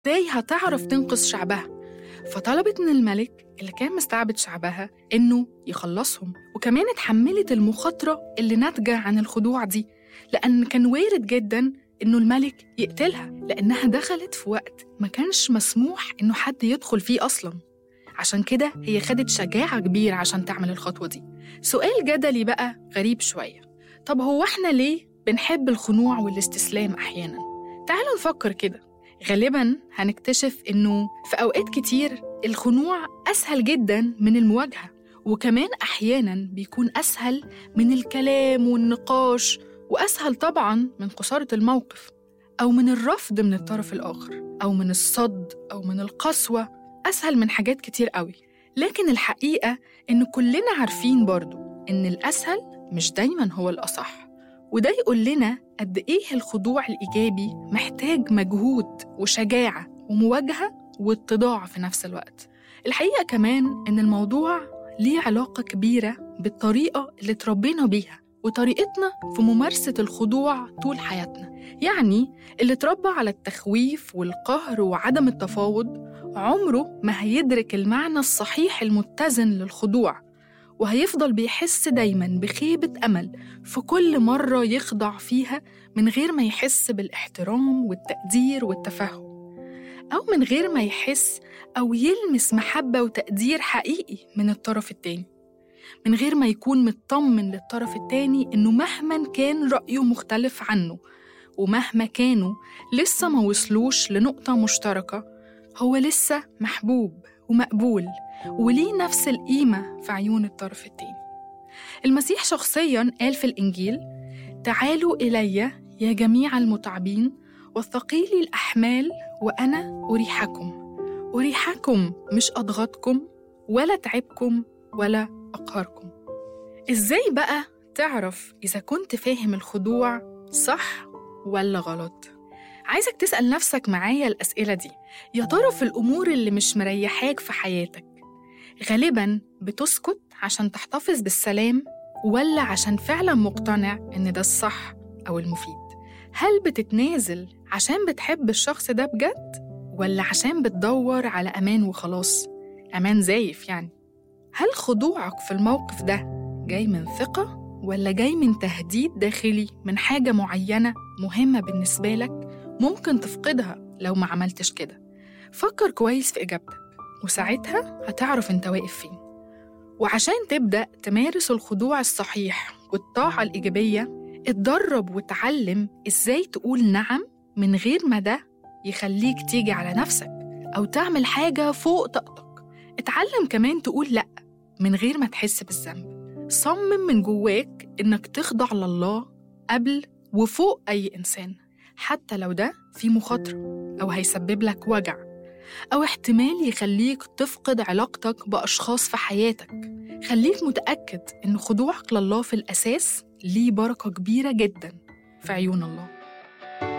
ازاي هتعرف تنقذ شعبها فطلبت من الملك اللي كان مستعبد شعبها إنه يخلصهم وكمان اتحملت المخاطرة اللي ناتجة عن الخضوع دي لأن كان وارد جدا إنه الملك يقتلها لأنها دخلت في وقت ما كانش مسموح إنه حد يدخل فيه أصلا عشان كده هي خدت شجاعة كبيرة عشان تعمل الخطوة دي سؤال جدلي بقى غريب شوية طب هو احنا ليه بنحب الخنوع والاستسلام أحيانا؟ تعالوا نفكر كده غالبا هنكتشف إنه في أوقات كتير الخنوع أسهل جدا من المواجهة وكمان أحيانا بيكون أسهل من الكلام والنقاش وأسهل طبعا من قصارة الموقف أو من الرفض من الطرف الآخر أو من الصد أو من القسوة أسهل من حاجات كتير قوي لكن الحقيقة إن كلنا عارفين برضو إن الأسهل مش دايما هو الأصح وده يقول لنا قد إيه الخضوع الإيجابي محتاج مجهود وشجاعة ومواجهة واتضاع في نفس الوقت الحقيقة كمان إن الموضوع ليه علاقة كبيرة بالطريقة اللي اتربينا بيها وطريقتنا في ممارسة الخضوع طول حياتنا يعني اللي اتربى على التخويف والقهر وعدم التفاوض عمره ما هيدرك المعنى الصحيح المتزن للخضوع وهيفضل بيحس دايما بخيبة أمل في كل مرة يخضع فيها من غير ما يحس بالاحترام والتقدير والتفهم أو من غير ما يحس أو يلمس محبة وتقدير حقيقي من الطرف التاني من غير ما يكون مطمن للطرف التاني إنه مهما كان رأيه مختلف عنه ومهما كانوا لسه ما وصلوش لنقطة مشتركة هو لسه محبوب ومقبول وليه نفس القيمة في عيون الطرف التاني المسيح شخصيا قال في الإنجيل تعالوا إلي يا جميع المتعبين والثقيلي الأحمال وأنا أريحكم أريحكم مش أضغطكم ولا تعبكم ولا أقهركم إزاي بقى تعرف إذا كنت فاهم الخضوع صح ولا غلط؟ عايزك تسأل نفسك معايا الأسئلة دي يا ترى في الأمور اللي مش مريحاك في حياتك غالبا بتسكت عشان تحتفظ بالسلام ولا عشان فعلا مقتنع إن ده الصح أو المفيد هل بتتنازل عشان بتحب الشخص ده بجد ولا عشان بتدور على أمان وخلاص أمان زايف يعني هل خضوعك في الموقف ده جاي من ثقة ولا جاي من تهديد داخلي من حاجة معينة مهمة بالنسبة لك ممكن تفقدها لو ما عملتش كده فكر كويس في إجابتك وساعتها هتعرف أنت واقف فين وعشان تبدأ تمارس الخضوع الصحيح والطاعة الإيجابية اتدرب وتعلم إزاي تقول نعم من غير ما ده يخليك تيجي على نفسك أو تعمل حاجة فوق طاقتك اتعلم كمان تقول لأ من غير ما تحس بالذنب صمم من جواك إنك تخضع لله قبل وفوق أي إنسان حتى لو ده في مخاطرة أو هيسبب لك وجع أو احتمال يخليك تفقد علاقتك بأشخاص في حياتك خليك متأكد إن خضوعك لله في الأساس ليه بركة كبيرة جدا في عيون الله